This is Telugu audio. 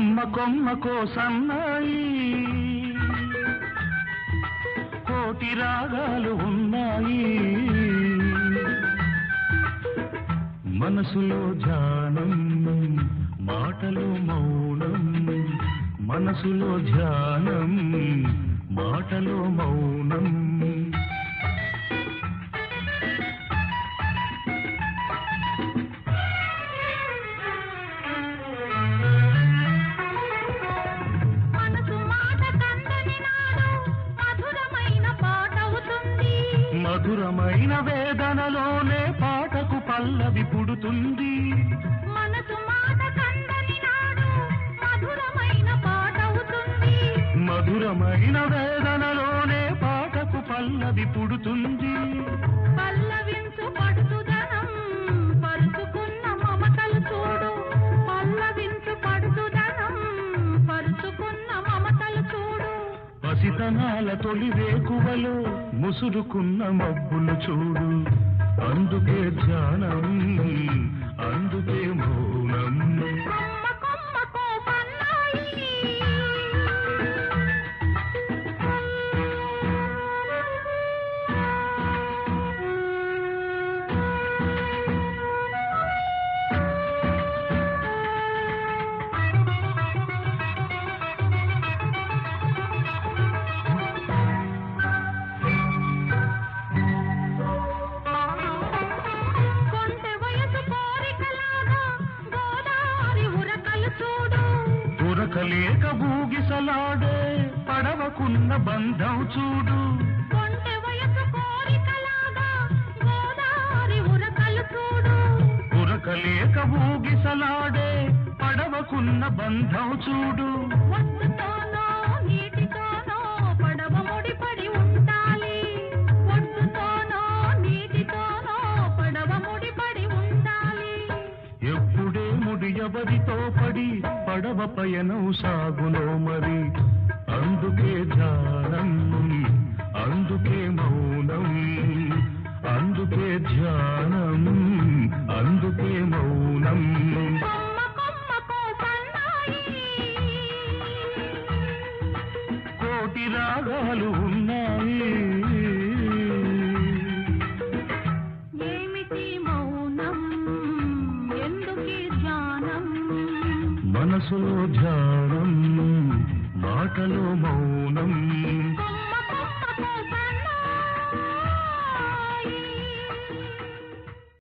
కొమ్మ కొమ్మకో సన్నాయి కోటి రాగాలు ఉన్నాయి మనసులో ధ్యానం మాటలో మౌనం మనసులో ధ్యానం మాటలో మౌనం మనసు మాట కందని నాడు మధురమైన పాటవుతుంది మధురమైన వేదనలోనే పాటకు పల్లవి పుడుతుంది మనసు మాట కందని నాడు మధురమైన పాటవుతుంది మధురమైన వేదనలోనే పాటకు పల్లవి పుడుతుంది పల్లవించు పడుతుదనం పరుచుకున్న మమతలు చూడు పల్లవించు పడుతుదనం పరుచుకున్న మమతలు చూడు పసితనాల తొలి వేకువలో ముసురుకున్న మబ్బులు చూడు అందుకే ధ్యానం అందుకే మౌనం కొమ్మ కొమ్మకో పన్నాయి కొంటె వయసు కోరికలాగా గోదావరి ఉరకలు చూడు దొరకలేక బూగిసలాడే పడవకున్న బంధం చూడు కొంటె వయసు కోరికలాగా గోదావరి ఉరకలు చూడు దొరకలేక బూగిసలాడే పడవకున్న బంధం చూడు ఒడ్డుతోనో నీటితోనో పడవ ముడిపడి ఉండాలి ఒడ్డుతోనో నీటితోనో పడవ ముడిపడి ఉండాలి ఎప్పుడే ముడియబడితో పడి పడవ పయనం సాగులో మరి అందుకే ధ్యానం అందుకే మౌనం అందుకే ధ్యానం అందుకే మౌనం కొమ్మ కొమ్మకో సన్నాయి కోటి రాగాలు ఉన్నాయి ఏమిటి మౌనం ఎందుకీ ధ్యానం మనసులో ధ్యానం మాటలో